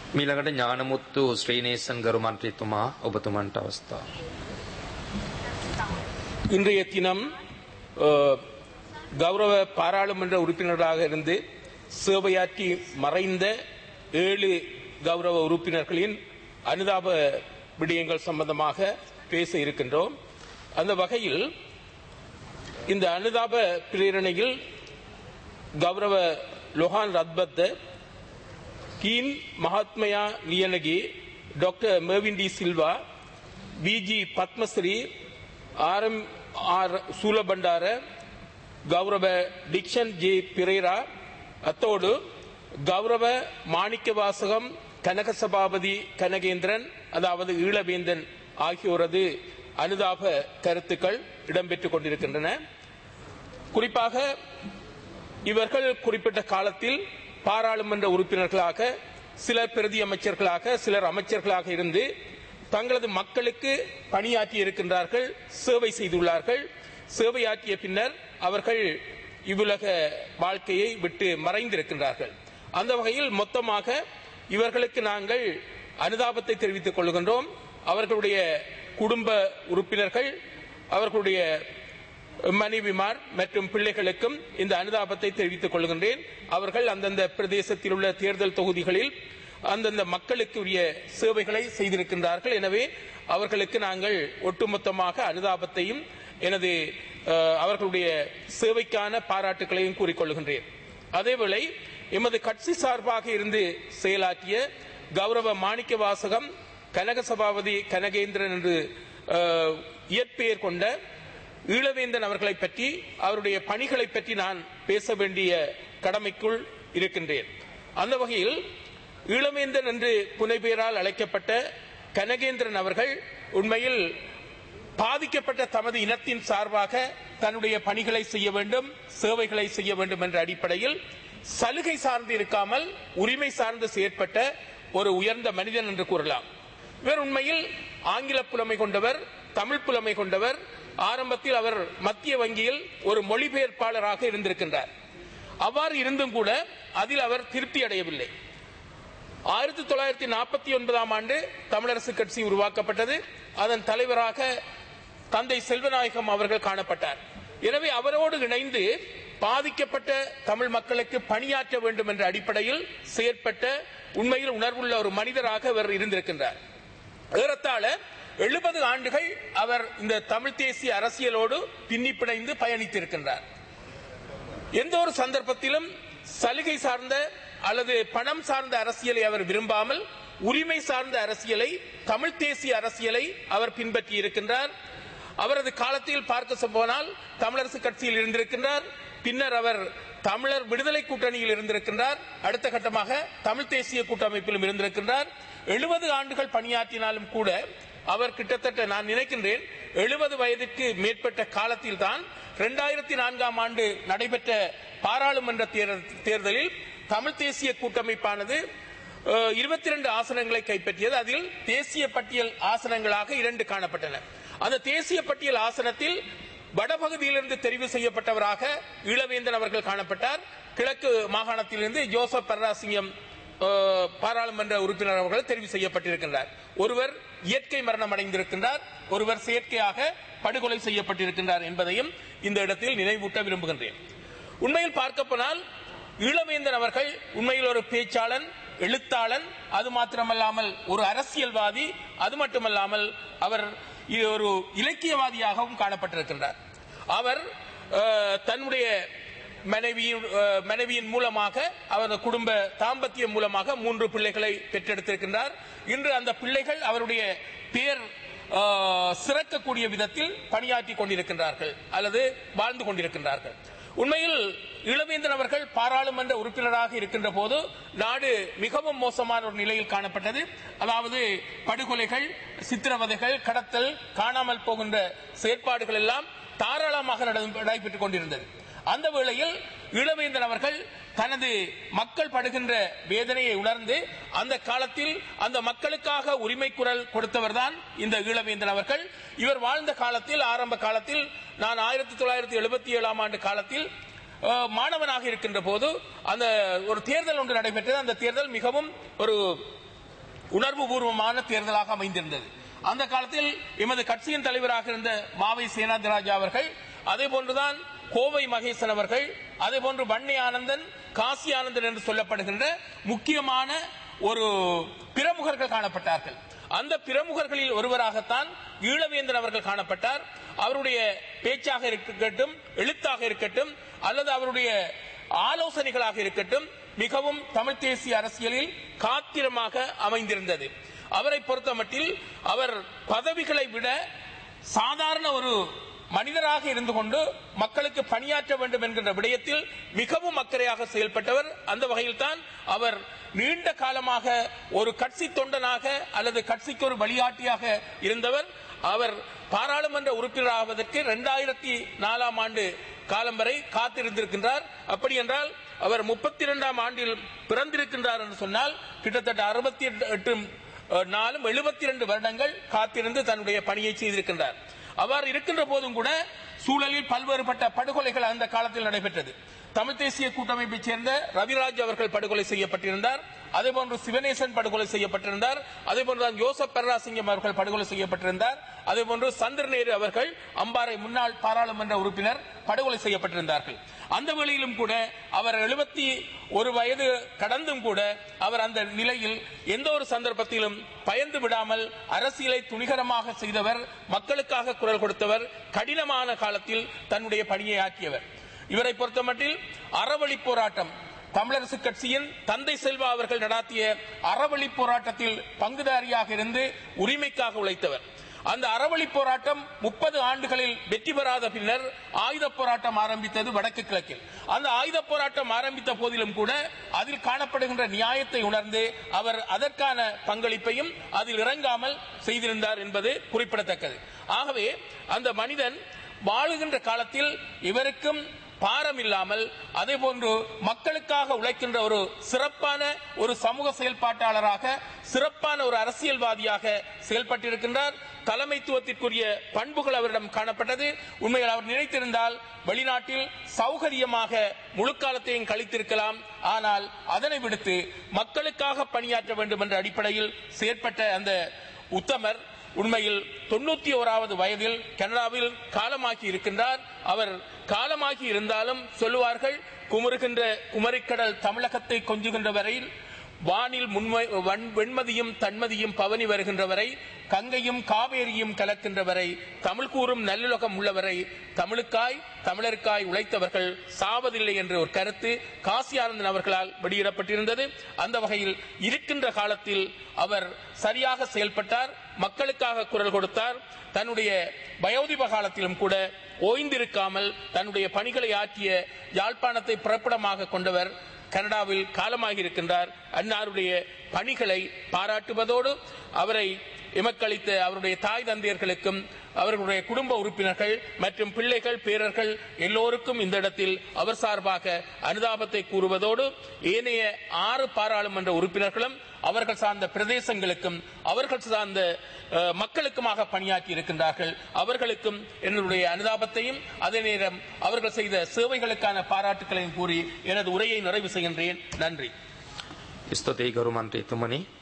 මීළඟට ඥානමුත්තු ශ්‍රීනේසන් ගරු මන්ත්‍රීතුමා ඔබතුමන්ට අවස්ථාව. இன்றைய தினம் அஹ், கௌரவ பாராளுமன்ற உறுப்பினராக இருந்து சேவையாற்றி மறைந்த ஏழு கௌரவ உறுப்பினர்களின் அனுதாப விடயங்கள் சம்பந்தமாக பேச இருக்கின்றோம் அந்த வகையில் இந்த அனுதாப பிரேரணையில் கௌரவ லொஹான் ரத்பத் கீன் மகாத்மயா லியனகி டாக்டர் மெர்வின் டி சில்வா பிஜி Padmasiri R M R Sulabandara கௌரவ டிக்ஷன் ஜே பிரேரா அத்தோடு கௌரவ மாணிக்க வாசகம் கனக சபாபதி கனகேந்திரன் அதாவது ஈழவேந்தன் ஆகியோரது அனுதாப கருத்துக்கள் இடம்பெற்றுக் கொண்டிருக்கின்றன குறிப்பாக இவர்கள் குறிப்பிட்ட காலத்தில் பாராளுமன்ற உறுப்பினர்களாக சிலர் பிரதி அமைச்சர்களாக சிலர் அமைச்சர்களாக இருந்து தங்களது மக்களுக்கு பணியாற்றி இருக்கின்றார்கள் சேவை செய்துள்ளார்கள் சேவையாற்றிய பின்னர் அவர்கள் இவ்வுலக வாழ்க்கையை விட்டு மறைந்திருக்கின்றார்கள் அந்த வகையில் மொத்தமாக இவர்களுக்கு நாங்கள் அனுதாபத்தை தெரிவித்துக் கொள்கின்றோம் அவர்களுடைய குடும்ப உறுப்பினர்கள் அவர்களுடைய மனைவிமார் மற்றும் பிள்ளைகளுக்கும் இந்த அனுதாபத்தை தெரிவித்துக் கொள்கின்றேன் அவர்கள் அந்தந்த பிரதேசத்தில் உள்ள தேர்தல் தொகுதிகளில் அந்தந்த மக்களுக்கு உரிய சேவைகளை செய்திருக்கின்றார்கள் எனவே அவர்களுக்கு நாங்கள் ஒட்டுமொத்தமாக அனுதாபத்தையும் எனது அஹ், அவர்களுடைய சேவைக்கான பாராட்டுகளையும் கூறிக்கொள்கின்றேன் அதேவேளை எமது கட்சி சார்பாக இருந்து செயலாற்றிய கௌரவ மாணிக்க வாசகம் கனக சபாபதி கனகேந்திரன் என்று அஹ், இயற்பெயர் கொண்ட ஈழவேந்தன் அவர்களை பற்றி அவருடைய பணிகளை பற்றி நான் பேச வேண்டிய கடமைக்குள் இருக்கின்றேன் அந்த வகையில் ஈழவேந்தன் என்று புனைப்பெயரால் அழைக்கப்பட்ட கனகேந்திரன் அவர்கள் உண்மையில் பாதிக்கப்பட்ட தமது இனத்தின் சார்பாக தன்னுடைய பணிகளை செய்ய வேண்டும் சேவைகளை செய்ய வேண்டும் என்ற அடிப்படையில் சலுகை சார்ந்து இருக்காமல் உரிமை சார்ந்து செயற்பட்ட ஒரு உயர்ந்த மனிதன் என்று கூறலாம் இவர் உண்மையில் ஆங்கில புலமை கொண்டவர் தமிழ் புலமை கொண்டவர் ஆரம்பத்தில் அவர் மத்திய வங்கியில் ஒரு மொழிபெயர்ப்பாளராக இருந்திருக்கின்றார் அவ்வாறு இருந்தும் கூட அதில் அவர் திருப்தி அடையவில்லை ஆயிரத்தி தொள்ளாயிரத்தி நாற்பத்தி ஒன்பதாம் ஆண்டு தமிழரசு கட்சி உருவாக்கப்பட்டது அதன் தலைவராக தந்தை செல்வநாயகம் அவர்கள் காணப்பட்டார் எனவே அவரோடு இணைந்து பாதிக்கப்பட்ட தமிழ் மக்களுக்கு பணியாற்ற வேண்டும் என்ற அடிப்படையில் செயற்பட்ட உண்மையில் உணர்வுள்ள ஒரு மனிதராக அவர் இருந்திருக்கின்றார் ஏறத்தாழ எழுபது ஆண்டுகள் அவர் இந்த தமிழ் தேசிய அரசியலோடு பின்னி பிணைந்து பயணித்திருக்கின்றார் எந்த ஒரு சந்தர்ப்பத்திலும் சலுகை சார்ந்த அல்லது பணம் சார்ந்த அரசியலை அவர் விரும்பாமல் உரிமை சார்ந்த அரசியலை தமிழ் தேசிய அரசியலை அவர் பின்பற்றி இருக்கின்றார் அவரது காலத்தில் பார்க்க போனால் தமிழரசு கட்சியில் இருந்திருக்கின்றார் பின்னர் அவர் தமிழர் விடுதலை கூட்டணியில் இருந்திருக்கின்றார் அடுத்த கட்டமாக தமிழ் தேசிய கூட்டமைப்பிலும் இருந்திருக்கின்றார் எழுபது ஆண்டுகள் பணியாற்றினாலும் கூட அவர் கிட்டத்தட்ட நான் நினைக்கின்றேன் எழுபது வயதுக்கு மேற்பட்ட காலத்தில் தான் இரண்டாயிரத்தி நான்காம் ஆண்டு நடைபெற்ற பாராளுமன்ற தேர்தல்- தேர்தலில் தமிழ் தேசிய கூட்டமைப்பானது இருபத்தி ரெண்டு ஆசனங்களை கைப்பற்றியது அதில் தேசிய பட்டியல் ஆசனங்களாக இரண்டு காணப்பட்டன அந்த தேசிய பட்டியல் ஆசனத்தில் வடபகுதியிலிருந்து தெரிவு செய்யப்பட்டவராக இளவேந்தன் அவர்கள் காணப்பட்டார் கிழக்கு மாகாணத்திலிருந்து ஜோசப் பர்ராசிங்கம் அஹ், பாராளுமன்ற உறுப்பினர் அவர்கள் தெரிவு செய்யப்பட்டிருக்கின்றார் ஒருவர் இயற்கை மரணம் அடைந்திருக்கின்றார் ஒருவர் செயற்கையாக படுகொலை செய்யப்பட்டிருக்கின்றார் என்பதையும் இந்த இடத்தில் நினைவூட்ட விரும்புகின்றேன் உண்மையில் பார்க்கப்போனால் ஈழவேந்தன் அவர்கள் உண்மையில் ஒரு பேச்சாளன் எழுத்தாளன் அது மாத்திரமல்லாமல் ஒரு அரசியல்வாதி அது மட்டுமல்லாமல் அவர் இ- ஒரு இலக்கியவாதியாகவும் காணப்பட்டிருக்கின்றார் அவர் அஹ், தன்னுடைய மனைவியின் அஹ், மனைவியின் மூலமாக அவரது குடும்ப தாம்பத்தியம் மூலமாக மூன்று பிள்ளைகளை பெற்றெடுத்திருக்கின்றார் இன்று அந்த பிள்ளைகள் அவருடைய பேர் அஹ், சிறக்கக்கூடிய விதத்தில் பணியாற்றி கொண்டிருக்கின்றார்கள் அல்லது வாழ்ந்து கொண்டிருக்கின்றார்கள் உண்மையில் இளவேந்தன் அவர்கள் பாராளுமன்ற உறுப்பினராக இருக்கின்ற போது நாடு மிகவும் மோசமான ஒரு நிலையில் காணப்பட்டது அதாவது படுகொலைகள் சித்திரவதைகள் கடத்தல் காணாமல் போகின்ற செயற்பாடுகள் எல்லாம் தாராளமாக நட- நடைபெற்றுக் கொண்டிருந்தது அந்த வேளையில் இளவேந்தன் அவர்கள் தனது மக்கள் படுகின்ற வேதனையை உணர்ந்து அந்த காலத்தில் அந்த மக்களுக்காக உரிமை குரல் கொடுத்தவர்தான் இந்த ஈழவேந்தன் அவர்கள் இவர் வாழ்ந்த காலத்தில் ஆரம்ப காலத்தில் நான் ஆயிரத்தி தொள்ளாயிரத்தி எழுபத்தி ஏழாம் ஆண்டு காலத்தில் அஹ், மாணவனாக இருக்கின்ற போது அந்த ஒரு தேர்தல் ஒன்று நடைபெற்றது அந்த தேர்தல் மிகவும் ஒரு உணர்வுபூர்வமான தேர்தலாக அமைந்திருந்தது அந்த காலத்தில் எமது கட்சியின் தலைவராக இருந்த மாவை சேனாதிராஜா அவர்கள் அதே போன்றுதான் கோவை மகேசன் அவர்கள் அதே போன்று வன்னி ஆனந்தன் காசி ஆனந்தன் என்று சொல்லப்படுகின்ற முக்கியமான ஒரு பிரமுகர்கள் காணப்பட்டார்கள் அந்த பிரமுகர்களில் ஒருவராகத்தான் ஈழவேந்தன் அவர்கள் காணப்பட்டார் அவருடைய பேச்சாக இருக்கட்டும் எழுத்தாக இருக்கட்டும் அல்லது அவருடைய ஆலோசனைகளாக இருக்கட்டும் மிகவும் தமிழ் தேசிய அரசியலில் காத்திரமாக அமைந்திருந்தது அவரை பொறுத்தமட்டில் அவர் பதவிகளை விட சாதாரண ஒரு மனிதராக இருந்து கொண்டு மக்களுக்கு பணியாற்ற வேண்டும் என்கின்ற விடயத்தில் மிகவும் அக்கறையாக செயல்பட்டவர் அந்த வகையில் தான் அவர் நீண்ட காலமாக ஒரு கட்சி தொண்டனாக அல்லது கட்சிக்கு ஒரு வழிகாட்டியாக இருந்தவர் அவர் பாராளுமன்ற உறுப்பினராவதற்கு இரண்டாயிரத்தி நாலாம் ஆண்டு காலம் வரை காத்திருந்திருக்கின்றார் அப்படி என்றால் அவர் முப்பத்தி இரண்டாம் ஆண்டில் பிறந்திருக்கின்றார் என்று சொன்னால் கிட்டத்தட்ட அறுபத்தி எட்டு நாளும் எழுபத்தி இரண்டு வருடங்கள் காத்திருந்து தன்னுடைய பணியை செய்திருக்கின்றார் அவ்வாறு இருக்கின்ற போதும் கூட சூழலில் பல்வேறுபட்ட படுகொலைகள் அந்த காலத்தில் நடைபெற்றது தமிழ் தேசிய கூட்டமைப்பைச் சேர்ந்த ரவிராஜ் அவர்கள் படுகொலை செய்யப்பட்டிருந்தார் அதே போன்று சிவனேசன் படுகொலை செய்யப்பட்டிருந்தார் அதே போன்றுதான் யோசப் பெர்ராசிங்கம் அவர்கள் படுகொலை செய்யப்பட்டிருந்தார் அதே போன்று சந்திரநேரு அவர்கள் அம்பாறை முன்னாள் பாராளுமன்ற உறுப்பினர் படுகொலை செய்யப்பட்டிருந்தார்கள் அந்த வேளையிலும் கூட அவர் எழுபத்தி ஒரு வயது கடந்தும் கூட அவர் அந்த நிலையில் எந்த ஒரு சந்தர்ப்பத்திலும் பயந்து விடாமல் அரசியலை துணிகரமாக செய்தவர் மக்களுக்காக குரல் கொடுத்தவர் கடினமான காலத்தில் தன்னுடைய பணியை ஆற்றியவர் இவரை பொறுத்தமட்டில் அறவழி போராட்டம் தமிழரசு கட்சியின் தந்தை செல்வா அவர்கள் நடாத்திய அறவழி போராட்டத்தில் பங்குதாரியாக இருந்து உரிமைக்காக உழைத்தவர் அந்த அறவழி போராட்டம் முப்பது ஆண்டுகளில் வெற்றி பெறாத பின்னர் ஆயுத போராட்டம் ஆரம்பித்தது வடக்கு கிழக்கில் அந்த ஆயுத போராட்டம் ஆரம்பித்த போதிலும் கூட அதில் காணப்படுகின்ற நியாயத்தை உணர்ந்து அவர் அதற்கான பங்களிப்பையும் அதில் இறங்காமல் செய்திருந்தார் என்பது குறிப்பிடத்தக்கது ஆகவே அந்த மனிதன் வாழுகின்ற காலத்தில் இவருக்கும் பாரம் இல்லாமல் அதே போன்று மக்களுக்காக உழைக்கின்ற ஒரு சிறப்பான ஒரு சமூக செயல்பாட்டாளராக சிறப்பான ஒரு அரசியல்வாதியாக செயல்பட்டிருக்கின்றார் தலைமைத்துவத்திற்குரிய பண்புகள் அவரிடம் காணப்பட்டது உண்மையில் அவர் நினைத்திருந்தால் வெளிநாட்டில் சௌகரியமாக முழு காலத்தையும் கழித்திருக்கலாம் ஆனால் அதனை விடுத்து மக்களுக்காக பணியாற்ற வேண்டும் என்ற அடிப்படையில் செயற்பட்ட அந்த உத்தமர் உண்மையில் தொண்ணூத்தி ஓராவது வயதில் கனடாவில் காலமாகி இருக்கின்றார் அவர் காலமாகி இருந்தாலும் சொல்லுவார்கள் குமுறுகின்ற குமரிக்கடல் தமிழகத்தை கொஞ்சுகின்ற வரையில் வானில் முன்மை வன்- வெண்மதியும் தன்மதியும் பவனி வருகின்ற வரை கங்கையும் காவேரியும் கலக்கின்ற வரை தமிழ் கூறும் நல்லுலகம் உள்ளவரை தமிழுக்காய் தமிழருக்காய் உழைத்தவர்கள் சாவதில்லை என்ற ஒரு கருத்து காசி ஆனந்தன் அவர்களால் வெளியிடப்பட்டிருந்தது அந்த வகையில் இருக்கின்ற காலத்தில் அவர் சரியாக செயல்பட்டார் மக்களுக்காக குரல் கொடுத்தார் தன்னுடைய வயோதிப காலத்திலும் கூட ஓய்ந்திருக்காமல் தன்னுடைய பணிகளை ஆற்றிய யாழ்ப்பாணத்தை பிறப்பிடமாக கொண்டவர் கனடாவில் காலமாகி இருக்கின்றார் அன்னாருடைய பணிகளை பாராட்டுவதோடு அவரை எமக்களித்த அவருடைய தாய் தந்தையர்களுக்கும் அவர்களுடைய குடும்ப உறுப்பினர்கள் மற்றும் பிள்ளைகள் பேரர்கள் எல்லோருக்கும் இந்த இடத்தில் அவர் சார்பாக அனுதாபத்தை கூறுவதோடு ஏனைய ஆறு பாராளுமன்ற உறுப்பினர்களும் அவர்கள் சார்ந்த பிரதேசங்களுக்கும் அவர்கள் சார்ந்த அஹ், மக்களுக்குமாக பணியாற்றி இருக்கின்றார்கள் அவர்களுக்கும் என்னுடைய அனுதாபத்தையும் அதே நேரம் அவர்கள் செய்த சேவைகளுக்கான பாராட்டுக்களையும் கூறி எனது உரையை நிறைவு செய்கின்றேன் நன்றி ස්තුතියි ගරු මන්ත්‍රීතුමනි